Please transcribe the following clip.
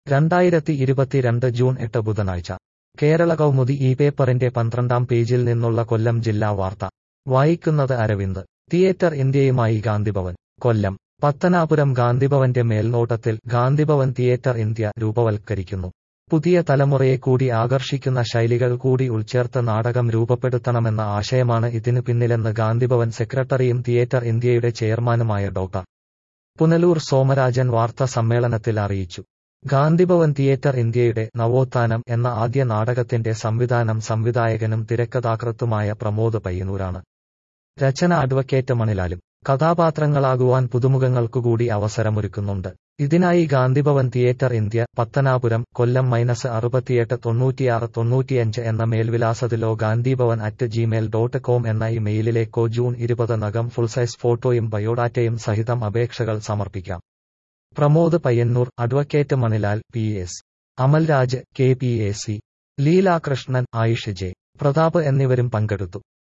രണ്ടായിരത്തി ഇരുപത്തിരണ്ട് ജൂൺ എട്ട് ബുധനാഴ്ച കേരള കൗമുദി ഈ പേപ്പറിന്റെ പന്ത്രണ്ടാം പേജിൽ നിന്നുള്ള കൊല്ലം ജില്ലാ വാർത്ത വായിക്കുന്നത് അരവിന്ദ് തിയേറ്റർ ഇന്ത്യയുമായി ഗാന്ധിഭവൻ കൊല്ലം പത്തനാപുരം ഗാന്ധിഭവന്റെ മേൽനോട്ടത്തിൽ ഗാന്ധിഭവൻ തിയേറ്റർ ഇന്ത്യ രൂപവൽക്കരിക്കുന്നു പുതിയ തലമുറയെ കൂടി ആകർഷിക്കുന്ന ശൈലികൾ കൂടി ഉൾച്ചേർത്ത് നാടകം രൂപപ്പെടുത്തണമെന്ന ആശയമാണ് ഇതിനു പിന്നിലെന്ന് ഗാന്ധിഭവൻ സെക്രട്ടറിയും തിയേറ്റർ ഇന്ത്യയുടെ ചെയർമാനുമായ ഡോക്ടർ പുനലൂർ സോമരാജൻ വാർത്താ സമ്മേളനത്തിൽ അറിയിച്ചു ഗാന്ധിഭവൻ തിയേറ്റർ ഇന്ത്യയുടെ നവോത്ഥാനം എന്ന ആദ്യ നാടകത്തിന്റെ സംവിധാനം സംവിധായകനും തിരക്കഥാകൃത്തുമായ പ്രമോദ് പയ്യന്നൂരാണ് രചന അഡ്വക്കേറ്റ് മണിലാലും കഥാപാത്രങ്ങളാകുവാൻ പുതുമുഖങ്ങൾക്കുകൂടി അവസരമൊരുക്കുന്നുണ്ട് ഇതിനായി Gandhibhavan theatre India Pathanapuram Kollam minus അറുപത്തിയെട്ട് തൊണ്ണൂറ്റിയാറ് തൊണ്ണൂറ്റിയഞ്ച് എന്ന മേൽവിലാസത്തിലോ Gandhibhavan at Gmail dot com എന്ന ഇമെയിലിലേക്കോ ജൂൺ ഇരുപത് നകം ഫുൾ സൈസ് ഫോട്ടോയും ബയോഡാറ്റയും സഹിതം അപേക്ഷകൾ സമർപ്പിക്കാം Pramod Payyannur advocate Manilal P S Amalraj K P A C Leelakrishnan Ayush J Prathap എന്നിവരും പങ്കെടുത്തു